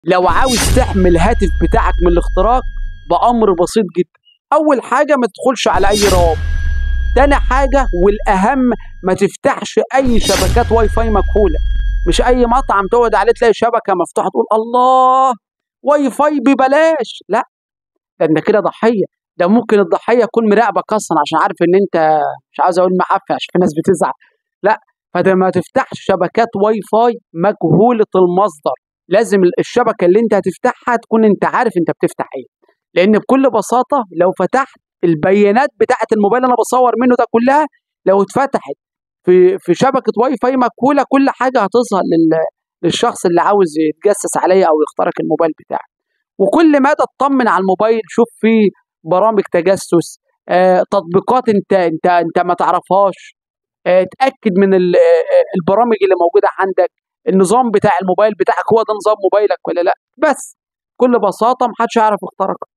لو عاوز تحمي الهاتف بتاعك من الاختراق بامر بسيط جدا اول حاجه ما تدخلش على اي روابط تاني حاجه والاهم ما تفتحش اي شبكات واي فاي مجهوله مش اي مطعم تقعد عليه تلاقي شبكه مفتوحه تقول الله واي فاي ببلاش لا ده انت كده ضحيه ده ممكن الضحيه يكون مراقبك اصلا عشان عارف ان انت مش عاوز اقول معفن عشان في ناس بتزعل لا فده ما تفتحش شبكات واي فاي مجهوله المصدر لازم الشبكه اللي انت هتفتحها تكون انت عارف انت بتفتح ايه لان بكل بساطه لو فتحت البيانات بتاعه الموبايل اللي انا بصور منه ده كلها لو اتفتحت في في شبكه واي فاي مجهوله كل حاجه هتظهر لل للشخص اللي عاوز يتجسس عليا او يخترق الموبايل بتاعي وكل مدى اطمن على الموبايل شوف فيه برامج تجسس آه، تطبيقات انت انت انت ما تعرفهاش آه، اتاكد من ال- آه، البرامج اللي موجوده عندك النظام بتاع الموبايل بتاعك هو ده نظام موبايلك ولا لا بس بكل بساطه محدش يعرف يخترقك